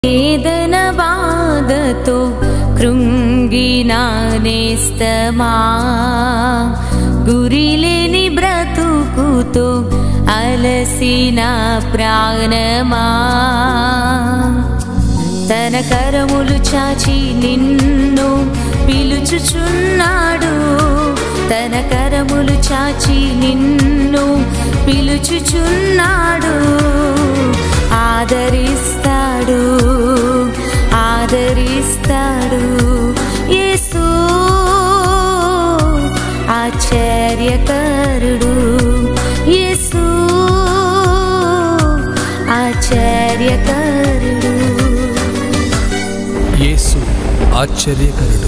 వేదన బాధతో కృంగిన నేస్తమా గురిలేని బ్రతుకుతో అలసిన ప్రాణమా తన కరములు చాచి నిన్ను పిలుచుచున్నాడు తన కరములు చాచి నిన్ను పిలుచుచున్నాడు ఆదరిస్తాడు ఆదరిస్తాడు యేసు ఆశ్చర్యకరుడు యేసు ఆశ్చర్యకరుడు యేసు ఆశ్చర్యకరుడు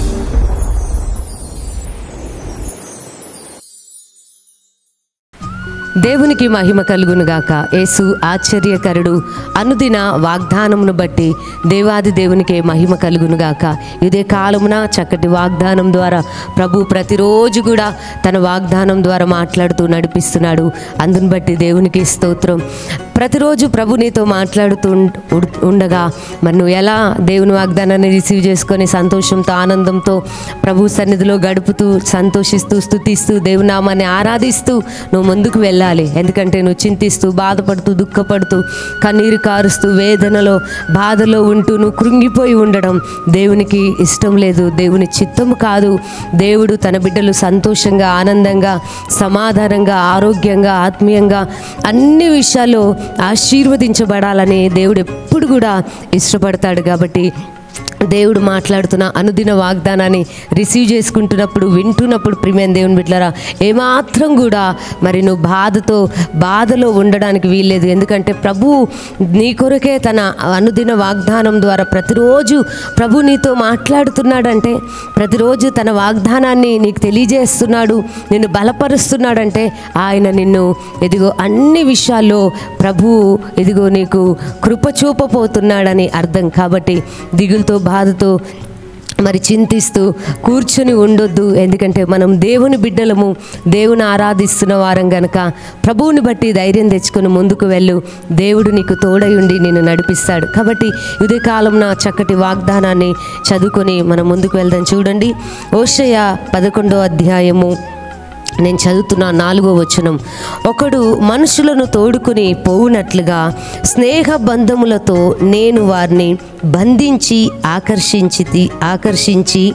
దేవునికి మహిమ కలుగును గాక యేసు ఆశ్చర్యకరుడు అనుదిన వాగ్దానమును బట్టి దేవాది దేవునికే మహిమ కలుగును గాక ఇదే కాలమున చక్కటి వాగ్దానం ద్వారా ప్రభు ప్రతిరోజు కూడా తన వాగ్దానం ద్వారా మాట్లాడుతూ నడిపిస్తున్నాడు అందుని బట్టి దేవునికి స్తోత్రం ప్రతిరోజు ప్రభు నీతో మాట్లాడుతూ ఉం- ఉడ్- ఉండగా మరి నువ్వు ఎలా దేవుని వాగ్దానాన్ని రిసీవ్ చేసుకొని సంతోషంతో ఆనందంతో ప్రభు సన్నిధిలో గడుపుతూ సంతోషిస్తూ స్థుతిస్తూ దేవుని నామాన్ని ఆరాధిస్తూ నువ్వు ముందుకు వెళ్ళాలి ఎందుకంటే నువ్వు చింతిస్తూ బాధపడుతూ దుఃఖపడుతూ కన్నీరు కారుస్తూ వేదనలో బాధలో ఉంటూ నువ్వు కృంగిపోయి ఉండడం దేవునికి ఇష్టం లేదు దేవుని చిత్తము కాదు దేవుడు తన బిడ్డలు సంతోషంగా ఆనందంగా సమాధానంగా ఆరోగ్యంగా ఆత్మీయంగా అన్ని విషయాల్లో ఆశీర్వదించబడాలని దేవుడు ఎప్పుడు కూడా ఇష్టపడతాడు కాబట్టి దేవుడు మాట్లాడుతున్న అనుదిన వాగ్దానాన్ని రిసీవ్ చేసుకుంటున్నప్పుడు వింటున్నప్పుడు ప్రిమేన్ దేవుని బిడ్డలారా ఏమాత్రం కూడా మరి నువ్వు బాధతో బాధలో ఉండడానికి వీల్లేదు ఎందుకంటే ప్రభు నీ కొరకే తన అనుదిన వాగ్దానం ద్వారా ప్రతిరోజు ప్రభు నీతో మాట్లాడుతున్నాడంటే ప్రతిరోజు తన వాగ్దానాన్ని నీకు తెలియజేస్తున్నాడు నిన్ను బలపరుస్తున్నాడంటే ఆయన నిన్ను ఎదిగో అన్ని విషయాల్లో ప్రభు ఎదిగో నీకు కృప చూపపోతున్నాడని అర్థం కాబట్టి దిగులతో బాధతో మరి చింతిస్తూ కూర్చొని ఉండొద్దు ఎందుకంటే మనం దేవుని బిడ్డలము దేవుని ఆరాధిస్తున్న వారం గనక ప్రభువుని బట్టి ధైర్యం తెచ్చుకొని ముందుకు వెళ్ళు దేవుడు నీకు తోడై ఉండి నిన్ను నడిపిస్తాడు కాబట్టి ఇదే కాలం నా చక్కటి వాగ్దానాన్ని చదువుకొని మనం ముందుకు వెళ్దాం చూడండి ఓషయ పదకొండో అధ్యాయము నేను చదువుతున్న నాలుగో వచనం ఒకడు మనుషులను తోడుకుని పోవునట్లుగా స్నేహ బంధములతో నేను వారిని బంధించి ఆకర్షించి ఆకర్షించి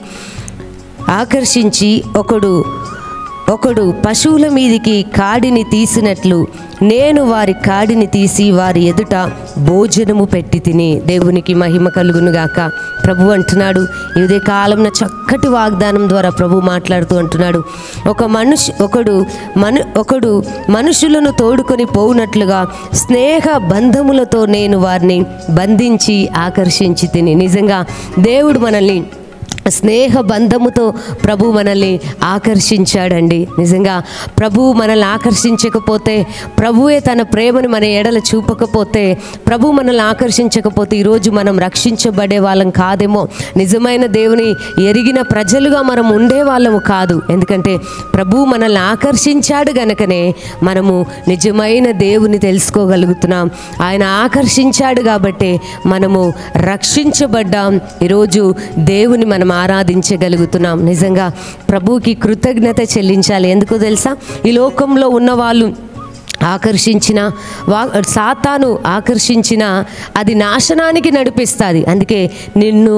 ఆకర్షించి ఒకడు ఒకడు పశువుల మీదికి కాడిని తీసినట్లు నేను వారి కాడిని తీసి వారి ఎదుట భోజనము పెట్టి తిని దేవునికి మహిమ కలుగునుగాక ప్రభు అంటున్నాడు ఇదే కాలంలో చక్కటి వాగ్దానం ద్వారా ప్రభు మాట్లాడుతూ అంటున్నాడు ఒక మనుషు ఒకడు మను ఒకడు మనుషులను తోడుకొని పోవునట్లుగా స్నేహ బంధములతో నేను వారిని బంధించి ఆకర్షించి తిని నిజంగా దేవుడు మనల్ని స్నేహ బంధముతో ప్రభు మనల్ని ఆకర్షించాడండి నిజంగా ప్రభు మనల్ని ఆకర్షించకపోతే ప్రభువే తన ప్రేమను మన ఎడల చూపకపోతే ప్రభు మనల్ని ఆకర్షించకపోతే ఈరోజు మనం రక్షించబడే వాళ్ళం కాదేమో నిజమైన దేవుని ఎరిగిన ప్రజలుగా మనం ఉండే వాళ్ళము కాదు ఎందుకంటే ప్రభు మనల్ని ఆకర్షించాడు గనకనే మనము నిజమైన దేవుని తెలుసుకోగలుగుతున్నాం ఆయన ఆకర్షించాడు కాబట్టి మనము రక్షించబడ్డాం ఈరోజు దేవుని మనం ఆరాధించగలుగుతున్నాం నిజంగా ప్రభువుకి కృతజ్ఞత చెల్లించాలి ఎందుకో తెలుసా ఈ లోకంలో ఉన్న వాళ్ళు ఆకర్షించిన వా సాతాను ఆకర్షించిన అది నాశనానికి నడిపిస్తుంది అందుకే నిన్ను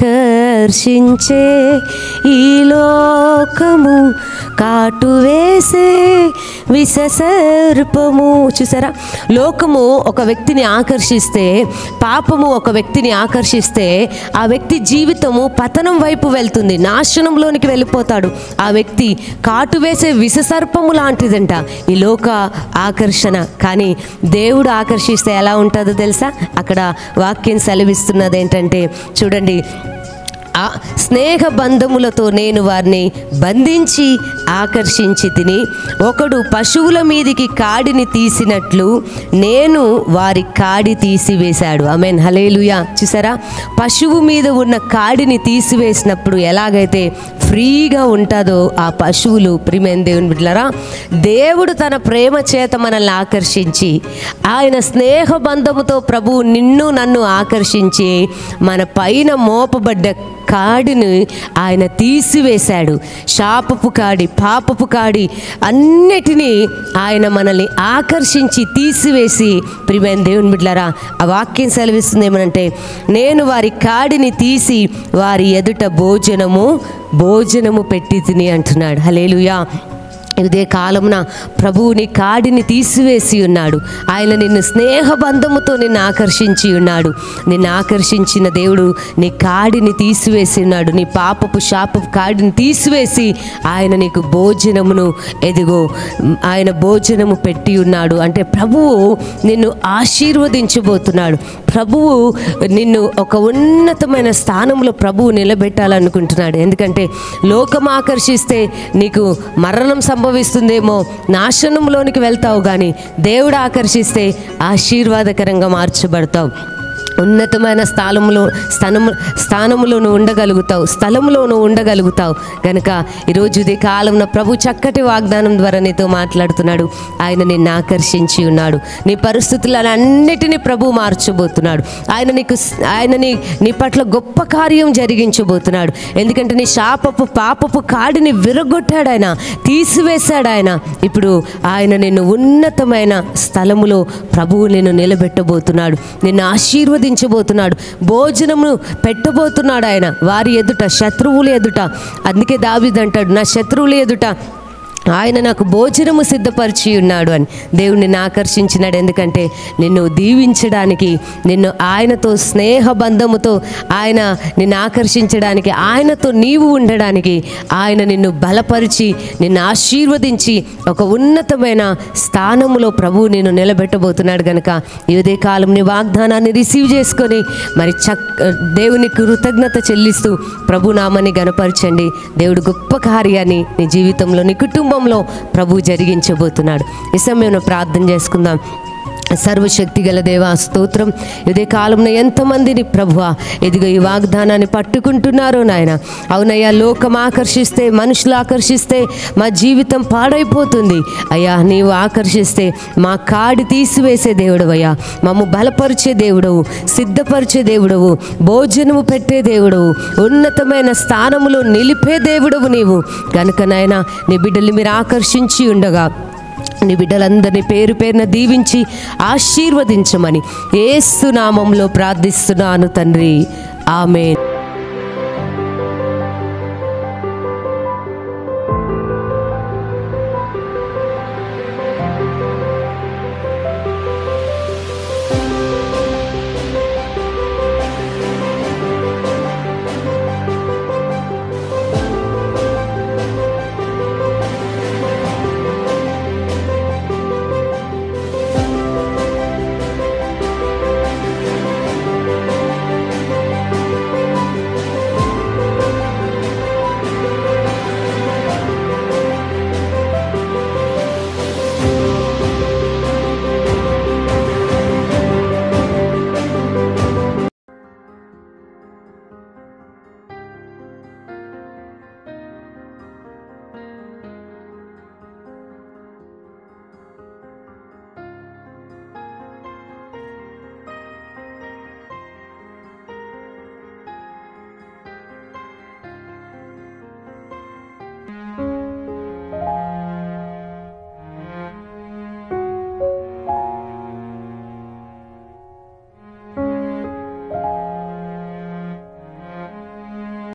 ఆకర్షించే ఈ లోకము కాటు వేసే విషసర్పము చూసారా లోకము ఒక వ్యక్తిని ఆకర్షిస్తే పాపము ఒక వ్యక్తిని ఆకర్షిస్తే ఆ వ్యక్తి జీవితము పతనం వైపు వెళ్తుంది నాశనంలోనికి వెళ్ళిపోతాడు ఆ వ్యక్తి కాటు వేసే విషసర్పము లాంటిదంట ఈ లోక ఆకర్షణ కానీ దేవుడు ఆకర్షిస్తే ఎలా ఉంటుందో తెలుసా అక్కడ వాక్యం సెలవిస్తున్నది ఏంటంటే చూడండి ఆ స్నేహ బంధములతో నేను వారిని బంధించి ఆకర్షించి తిని ఒకడు పశువుల మీదికి కాడిని తీసినట్లు నేను వారి కాడి తీసివేశాడు ఆమెన్ హలేలుయా చూసారా పశువు మీద ఉన్న కాడిని తీసివేసినప్పుడు ఎలాగైతే ఫ్రీగా ఉంటుందో ఆ పశువులు ప్రిమేన్ దేవుని బిడ్డలారా దేవుడు తన ప్రేమ చేత మనల్ని ఆకర్షించి ఆయన స్నేహ బంధముతో ప్రభువు నిన్ను నన్ను ఆకర్షించి మన పైన మోపబడ్డ కాడిని ఆయన తీసివేశాడు శాపపు కాడి పాపపు కాడి అన్నిటినీ ఆయన మనల్ని ఆకర్షించి తీసివేసి ప్రిమైన దేవుని బిడ్డలారా ఆ వాక్యం సెలవిస్తుంది ఏమనంటే నేను వారి కాడిని తీసి వారి ఎదుట భోజనము భోజనము పెట్టి తిని అంటున్నాడు హలేలుయా ఇదే కాలమున ప్రభువుని కాడిని తీసివేసి ఉన్నాడు ఆయన నిన్ను స్నేహబంధముతో నిన్ను ఆకర్షించి ఉన్నాడు నిన్ను ఆకర్షించిన దేవుడు నీ కాడిని తీసివేసి ఉన్నాడు నీ పాపపు శాపపు కాడిని తీసివేసి ఆయన నీకు భోజనమును ఎదిగో ఆయన భోజనము పెట్టి ఉన్నాడు అంటే ప్రభువు నిన్ను ఆశీర్వదించబోతున్నాడు ప్రభువు నిన్ను ఒక ఉన్నతమైన స్థానంలో ప్రభువు నిలబెట్టాలనుకుంటున్నాడు ఎందుకంటే లోకం ఆకర్షిస్తే నీకు మరణం సంభవిస్తుందేమో నాశనంలోనికి వెళ్తావు కానీ దేవుడు ఆకర్షిస్తే ఆశీర్వాదకరంగా మార్చబడతావు ఉన్నతమైన స్థానములో స్థానము స్థానములో నువ్వు ఉండగలుగుతావు స్థలంలో నువ్వు ఉండగలుగుతావు కనుక ఈరోజు ఇది కాలంలో ప్రభు చక్కటి వాగ్దానం ద్వారా నీతో మాట్లాడుతున్నాడు ఆయన నిన్ను ఆకర్షించి ఉన్నాడు నీ పరిస్థితులన్నిటినీ ప్రభు మార్చబోతున్నాడు ఆయన నీకు ఆయన నీ నీ పట్ల గొప్ప కార్యం జరిగించబోతున్నాడు ఎందుకంటే నీ శాపపు పాపపు కాడిని విరగొట్టాడు ఆయన తీసివేశాడు ఆయన ఇప్పుడు ఆయన నిన్ను ఉన్నతమైన స్థలములో ప్రభువు నిన్ను నిలబెట్టబోతున్నాడు నిన్ను ఆశీర్వదించబోతున్నాడు భోజనము పెట్టబోతున్నాడు ఆయన వారి ఎదుట శత్రువుల ఎదుట అందుకే దావిదంటాడు నా శత్రువుల ఎదుట ఆయన నాకు భోజనము సిద్ధపరిచి ఉన్నాడు అని దేవుడు నిన్ను ఆకర్షించినాడు ఎందుకంటే నిన్ను దీవించడానికి నిన్ను ఆయనతో స్నేహ బంధముతో ఆయన నిన్ను ఆకర్షించడానికి ఆయనతో నీవు ఉండడానికి ఆయన నిన్ను బలపరిచి నిన్ను ఆశీర్వదించి ఒక ఉన్నతమైన స్థానములో ప్రభువు నిన్ను నిలబెట్టబోతున్నాడు కనుక ఇదే కాలం నీ వాగ్దానాన్ని రిసీవ్ చేసుకొని మరి చక్ దేవుని కృతజ్ఞత చెల్లిస్తూ ప్రభు నామాన్ని గనపరచండి దేవుడు గొప్ప కార్యాన్ని నీ జీవితంలో నీ కుటుంబంలో ప్రభు జరిగించబోతున్నాడు ఈ సమయంలో ప్రార్థన చేసుకుందాం సర్వశక్తి గల దేవా స్తోత్రం ఇదే కాలంలో ఎంతమందిని ప్రభువ ఇదిగో ఈ వాగ్దానాన్ని పట్టుకుంటున్నారో నాయన అవునయ్యా లోకం ఆకర్షిస్తే మనుషులు ఆకర్షిస్తే మా జీవితం పాడైపోతుంది అయ్యా నీవు ఆకర్షిస్తే మా కాడి తీసివేసే దేవుడవయ్యా మమ్ము బలపరిచే దేవుడవు సిద్ధపరిచే దేవుడవు భోజనము పెట్టే దేవుడవు ఉన్నతమైన స్థానములో నిలిపే దేవుడవు నీవు కనుక నాయన నీ బిడ్డల్ని మీరు ఆకర్షించి ఉండగా నీ బిడ్డలందరినీ పేరు పేరున దీవించి ఆశీర్వదించమని ఏసునామంలో ప్రార్థిస్తున్నాను తండ్రి ఆమె